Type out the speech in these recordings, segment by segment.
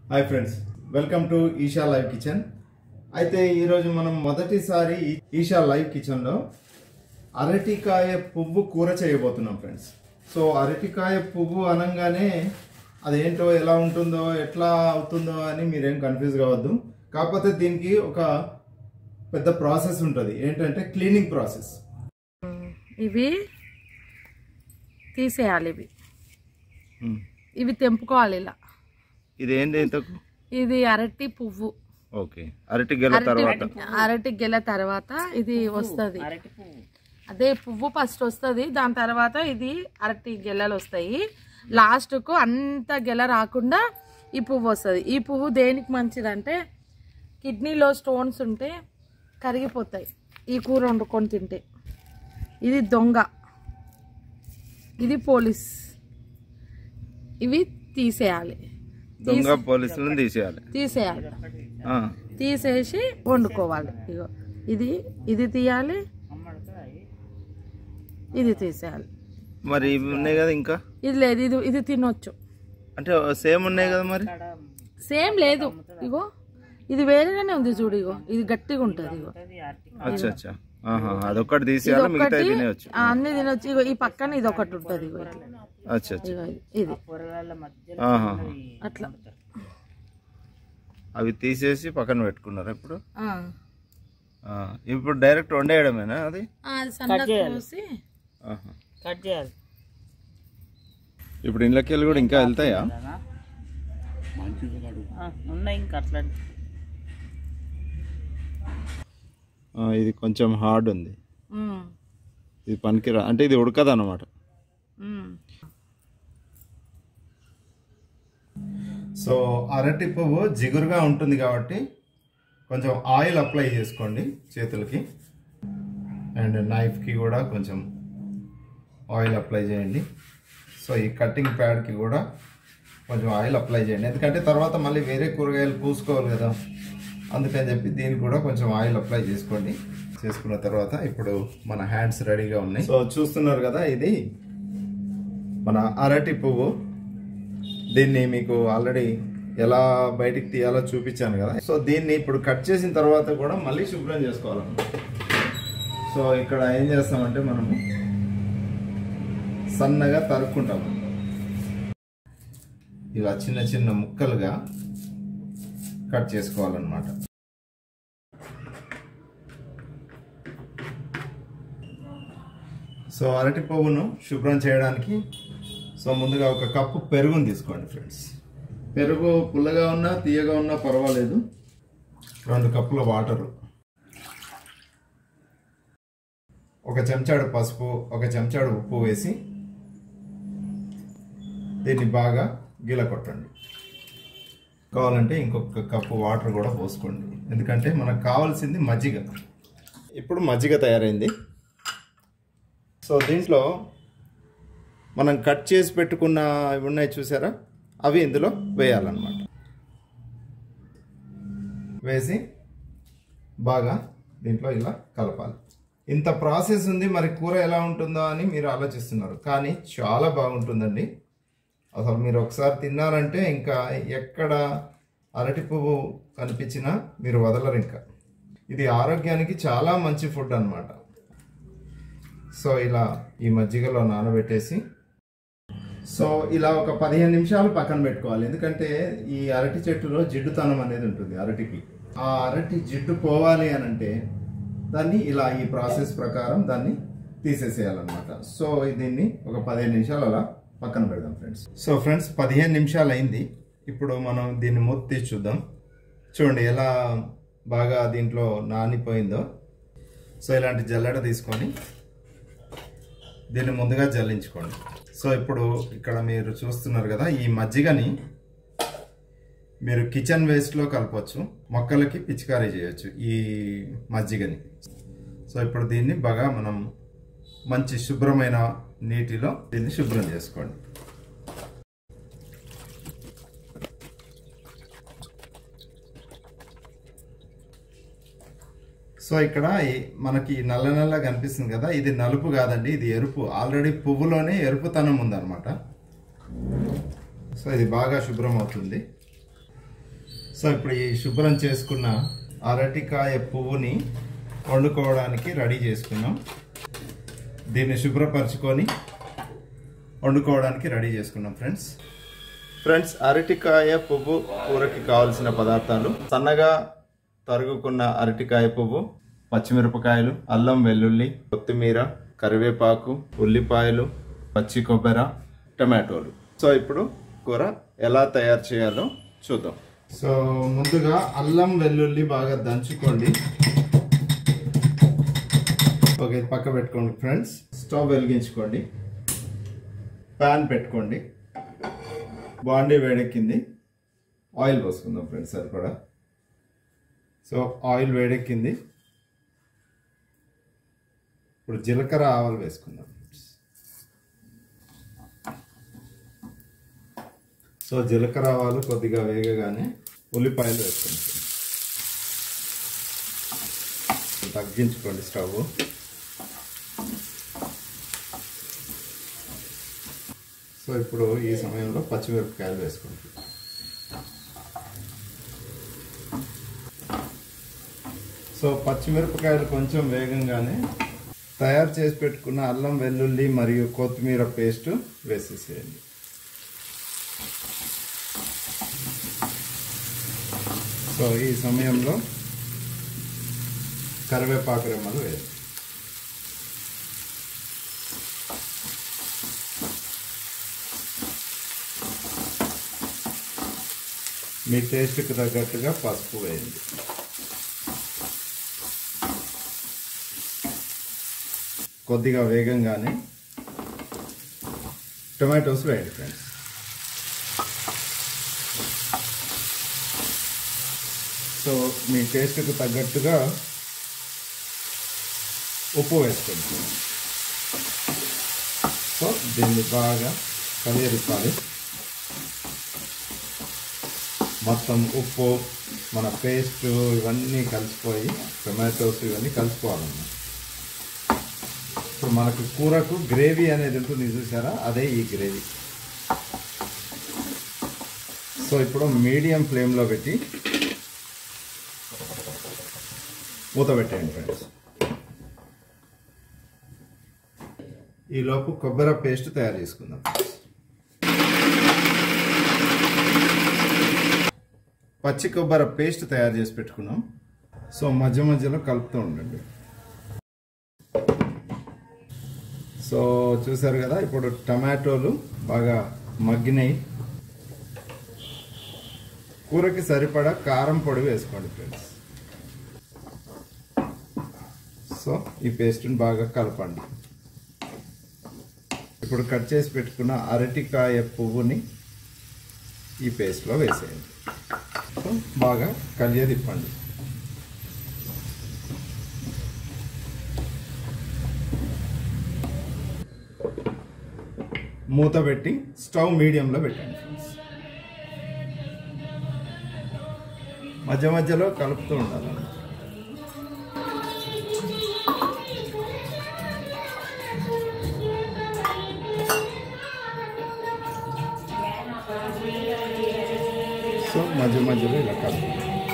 Hi friends welcome to Eesha live kitchen అయితే ఈరోజు మనం మొదటిసారి ఈ- ఈషా లైవ్ కిచెన్లో అరటికాయ పువ్వు కూర చేయబోతున్నాం ఫ్రెండ్స్ సో అరటికాయ పువ్వు అనగానే అదేంటో ఎలా ఉంటుందో ఎట్లా అవుతుందో అని మీరేం కన్ఫ్యూజ్ కావద్దు కాకపోతే దీనికి ఒక పెద్ద ప్రాసెస్ ఉంటుంది ఏంటంటే క్లీనింగ్ ప్రాసెస్ ఇవి తీసేయాలి ఇవి ఇవి తెంపుకోవాలి ఇలా ఇది ఏంటి ఇంతకు ఇది అరటి పువ్వు ఓకే అరటి గెల తర్వాత అరటి గెల తర్వాత ఇది వస్తుంది అదే పువ్వు ఫస్ట్ వస్తుంది దాని తర్వాత ఇది అరటి గెలలు వస్తాయి లాస్ట్కు అంత గెల రాకుండా ఈ పువ్వు వస్తుంది ఈ పువ్వు దేనికి మంచిదంటే కిడ్నీలో స్టోన్స్ ఉంటే కరిగిపోతాయి ఈ కూర వండుకొని తింటే ఇది దొంగ ఇది పోలీస్ ఇవి తీసేయాలి దొంగ పోలీసులను తీసేయాలి తీసేయాలి ఆ, తీసేసి వండుకోవాలి ఇగో ఇది ఇది తీయాలి ఇది తీసేయాలి మరి ఇవి ఉన్నాయి కదా ఇంకా ఇది లేదు ఇది ఇది తినొచ్చు అంటే సేమ్ ఉన్నాయి కదా మరి సేమ్ లేదు ఇగో ఇది వేరేగానే ఉంది చూడు ఇగో ఇది గట్టిగా ఉంటుంది ఇగో అచ్చా అచ్చా ఆహా అదొక్కటి ఇది తీసేయాలి మిగతా ఒకటి తినేయచ్చు ఆ, అన్ని తినొచ్చు ఇగో ఈ పక్కన ఇది ఒకటి ఉంటుంది ఇగో ఇట్లా అచ్చా అచ్చా ఇగో ఇది ఆహా అట్లా అవి తీసేసి పక్కన పెట్టుకున్నారు ఇప్పుడు ఆ. ఆ, ఇప్పుడు డైరెక్ట్ వండేయడమేనా అది ఆ, అది సన్నగా కోసి ఆహా. కట్ చేయాలి ఇప్పుడు ఇంట్లోకి వెళ్ళి కూడా ఇంకా వెళ్తాయా ఆ, ఉన్నాయి ఇంకా అట్లా ఆ, ఇది కొంచెం హార్డ్ ఉంది ఉమ్, ఇది పనికిరా అంటే ఇది ఉడకదు అనమాట ఉమ్. సో అరటి పువ్వు జిగురుగా ఉంటుంది కాబట్టి కొంచెం ఆయిల్ అప్లై చేసుకోండి చేతులకి అండ్ నైఫ్కి కూడా కొంచెం ఆయిల్ అప్లై చేయండి సో ఈ కటింగ్ ప్యాడ్కి కూడా కొంచెం ఆయిల్ అప్లై చేయండి ఎందుకంటే తర్వాత మళ్ళీ వేరే కూరగాయలు పూసుకోవాలి కదా అందుకని చెప్పి దీనికి కూడా కొంచెం ఆయిల్ అప్లై చేసుకోండి చేసుకున్న తర్వాత ఇప్పుడు మన హ్యాండ్స్ రెడీగా ఉన్నాయి సో చూస్తున్నారు కదా ఇది మన అరటి పువ్వు దీన్ని మీకు ఆల్రెడీ ఎలా బయటికి తీయాలో చూపించాను కదా సో దీన్ని ఇప్పుడు కట్ చేసిన తర్వాత కూడా మళ్ళీ శుభ్రం చేసుకోవాలన్నమాట సో ఇక్కడ ఏం చేస్తామంటే మనము సన్నగా తరుక్కుంటాము ఇలా చిన్న చిన్న ముక్కలుగా కట్ చేసుకోవాలన్నమాట సో అరటి పువ్వును శుభ్రం చేయడానికి సో ముందుగా ఒక కప్పు పెరుగుని తీసుకోండి ఫ్రెండ్స్ పెరుగు పుల్లగా ఉన్నా తీయగా ఉన్నా పర్వాలేదు రెండు కప్పుల వాటరు ఒక చెంచాడు పసుపు ఒక చెంచాడు ఉప్పు వేసి దీన్ని బాగా గిల కొట్టండి కావాలంటే ఇంకొక కప్పు వాటర్ కూడా పోసుకోండి ఎందుకంటే మనకు కావాల్సింది మజ్జిగ ఇప్పుడు మజ్జిగ తయారైంది సో దీంట్లో మనం కట్ చేసి పెట్టుకున్న ఇవి ఉన్నాయి చూసారా అవి ఇందులో వేయాలన్నమాట వేసి బాగా దీంట్లో ఇలా కలపాలి ఇంత ప్రాసెస్ ఉంది మరి కూర ఎలా ఉంటుందో అని మీరు ఆలోచిస్తున్నారు కానీ చాలా బాగుంటుందండి అసలు మీరు ఒకసారి తిన్నారంటే ఇంకా ఎక్కడ అరటి పువ్వు కనిపించినా మీరు వదలరు ఇంకా ఇది ఆరోగ్యానికి చాలా మంచి ఫుడ్ అన్నమాట సో ఇలా ఈ మజ్జిగలో నానబెట్టేసి సో ఇలా ఒక పదిహేను నిమిషాలు పక్కన పెట్టుకోవాలి ఎందుకంటే ఈ అరటి చెట్టులో జిడ్డుతనం అనేది ఉంటుంది అరటికి ఆ అరటి జిడ్డు పోవాలి అని అంటే దాన్ని ఇలా ఈ ప్రాసెస్ ప్రకారం దాన్ని తీసేసేయాలన్నమాట సో దీన్ని ఒక పదిహేను నిమిషాలు అలా పక్కన పెడదాం ఫ్రెండ్స్ సో ఫ్రెండ్స్ పదిహేను నిమిషాలు అయింది ఇప్పుడు మనం దీన్ని మూత తీసి చూద్దాం చూడండి ఎలా బాగా దీంట్లో నానిపోయిందో సో ఇలాంటి జల్లెడ తీసుకొని దీన్ని ముందుగా జల్లించుకోండి సో ఇప్పుడు ఇక్కడ మీరు చూస్తున్నారు కదా ఈ మజ్జిగని మీరు కిచెన్ వేస్ట్లో కలపచ్చు మొక్కలకి పిచికారీ చేయొచ్చు ఈ మజ్జిగని సో ఇప్పుడు దీన్ని బాగా మనం మంచి శుభ్రమైన నీటిలో దీన్ని శుభ్రం చేసుకోండి సో ఇక్కడ ఈ- మనకి నల్ల నల్ల కనిపిస్తుంది కదా ఇది నలుపు కాదండి ఇది ఎరుపు ఆల్రెడీ పువ్వులోనే ఎరుపుతనం ఉందన్నమాట సో ఇది బాగా శుభ్రం అవుతుంది సో ఇప్పుడు ఈ శుభ్రం చేసుకున్న అరటికాయ పువ్వుని వండుకోవడానికి రెడీ చేసుకున్నాం దీన్ని శుభ్రపరచుకొని వండుకోవడానికి రెడీ చేసుకున్నాం ఫ్రెండ్స్ ఫ్రెండ్స్ అరటికాయ పువ్వు కూరకి కావాల్సిన పదార్థాలు సన్నగా తరుగుకున్న అరటికాయ పువ్వు పచ్చిమిరపకాయలు అల్లం వెల్లుల్లి కొత్తిమీర కరివేపాకు ఉల్లిపాయలు పచ్చి కొబ్బరి టమాటోలు సో ఇప్పుడు కూర ఎలా తయారు చేయాలో చూద్దాం సో ముందుగా అల్లం వెల్లుల్లి బాగా దంచుకోండి ఓకే ఇది పక్క పెట్టుకోండి ఫ్రెండ్స్ స్టవ్ వెలిగించుకోండి ప్యాన్ పెట్టుకోండి బాండీ వేడెక్కింది ఆయిల్ పోసుకుందాం ఫ్రెండ్స్ సరిపడా సో ఆయిల్ వేడెక్కింది ఇప్పుడు జీలకర్ర ఆవాలు వేసుకుందాం ఫ్రెండ్స్ సో జీలకర్ర ఆవాలు కొద్దిగా వేగగానే ఉల్లిపాయలు వేసుకుంటాం తగ్గించుకోండి స్టవ్ సో ఇప్పుడు ఈ సమయంలో పచ్చిమిరపకాయలు వేసుకుంటాం సో పచ్చిమిరపకాయలు కొంచెం వేగంగానే తయారు చేసి పెట్టుకున్న అల్లం వెల్లుల్లి మరియు కొత్తిమీర పేస్ట్ వేసేసేయండి సో ఈ సమయంలో కరివేపాకు రెమ్మలు వేయాలి మీ టేస్ట్కి తగ్గట్టుగా పసుపు వేయండి కొద్దిగా వేగంగానే టొమాటోస్ వేయండి ఫ్రెండ్స్ సో మీ టేస్ట్కి తగ్గట్టుగా ఉప్పు వేసుకోండి సో దీన్ని బాగా కలియరిప్పాలి మొత్తం ఉప్పు మన పేస్ట్ ఇవన్నీ కలిసిపోయి టొమాటోస్ ఇవన్నీ కలిసిపోవాలన్నమాట ఇప్పుడు మనకు కూరకు గ్రేవీ అనేది ఉంటుంది చూసారా అదే ఈ గ్రేవీ సో ఇప్పుడు మీడియం ఫ్లేమ్లో పెట్టి మూత పెట్టేయండి ఫ్రెండ్స్ ఈలోపు కొబ్బరి పేస్ట్ తయారు చేసుకుందాం పచ్చి కొబ్బరి పేస్ట్ తయారు చేసి పెట్టుకున్నాం సో మధ్య మధ్యలో కలుపుతూ ఉండండి సో చూసారు కదా ఇప్పుడు టమాటోలు బాగా మగ్గినాయి కూరకి సరిపడా కారం పొడి వేసుకోండి ఫ్రెండ్స్ సో ఈ పేస్ట్ని బాగా కలపండి ఇప్పుడు కట్ చేసి పెట్టుకున్న అరటికాయ పువ్వుని ఈ పేస్ట్లో వేసేయండి సో బాగా కలియ తిప్పండి మూత పెట్టి స్టవ్ మీడియంలో పెట్టండి ఫ్రెండ్స్ మధ్య మధ్యలో కలుపుతూ ఉండాలి సో మధ్య మధ్యలో ఇలా కలుపు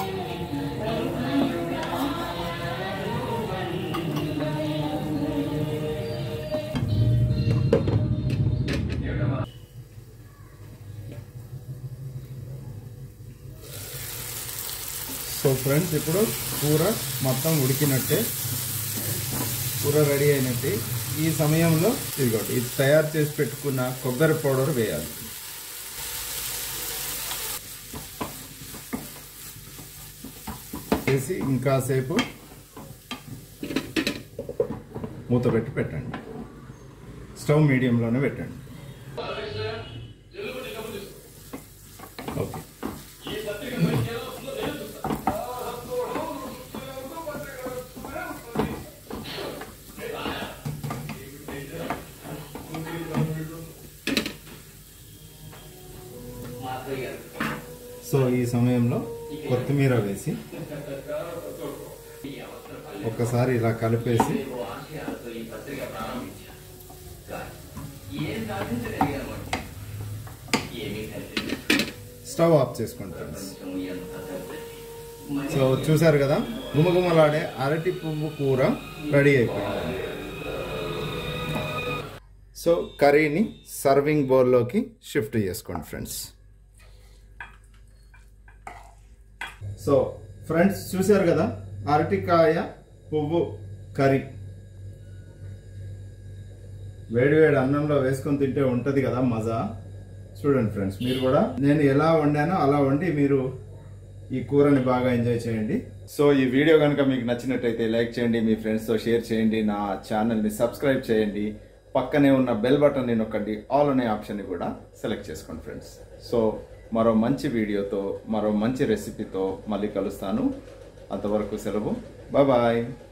సో ఫ్రెండ్స్ ఇప్పుడు కూర మొత్తం ఉడికినట్టే కూర రెడీ అయినట్టే ఈ సమయంలో ఇదిగోండి ఇది తయారు చేసి పెట్టుకున్న కొబ్బరి పౌడర్ వేయాలి వేసి ఇంకాసేపు మూత పెట్టి పెట్టండి స్టవ్ మీడియంలోనే పెట్టండి ఓకే సో ఈ సమయంలో కొత్తిమీర వేసి ఒకసారి ఇలా కలిపేసి స్టవ్ ఆఫ్ చేసుకోండి ఫ్రెండ్స్ సో చూసారు కదా గుమగుమలాడే అరటి పువ్వు కూర రెడీ అయిపోయింది సో కర్రీని సర్వింగ్ బౌల్లోకి షిఫ్ట్ చేసుకోండి ఫ్రెండ్స్ సో ఫ్రెండ్స్ చూశారు కదా అరటికాయ పువ్వు కర్రీ వేడివేడి అన్నంలో వేసుకొని తింటే ఉంటుంది కదా మజా చూడండి ఫ్రెండ్స్ మీరు కూడా నేను ఎలా వండానో అలా వండి మీరు ఈ కూరని బాగా ఎంజాయ్ చేయండి సో ఈ వీడియో కనుక మీకు నచ్చినట్టయితే లైక్ చేయండి మీ ఫ్రెండ్స్తో షేర్ చేయండి నా ఛానల్ని సబ్స్క్రైబ్ చేయండి పక్కనే ఉన్న బెల్ బటన్ని నొక్కండి ఆల్ అనే ఆప్షన్ని కూడా సెలెక్ట్ చేసుకోండి ఫ్రెండ్స్ సో మరో మంచి వీడియోతో మరో మంచి రెసిపీతో మళ్ళీ కలుస్తాను అంతవరకు సెలవు బాయ్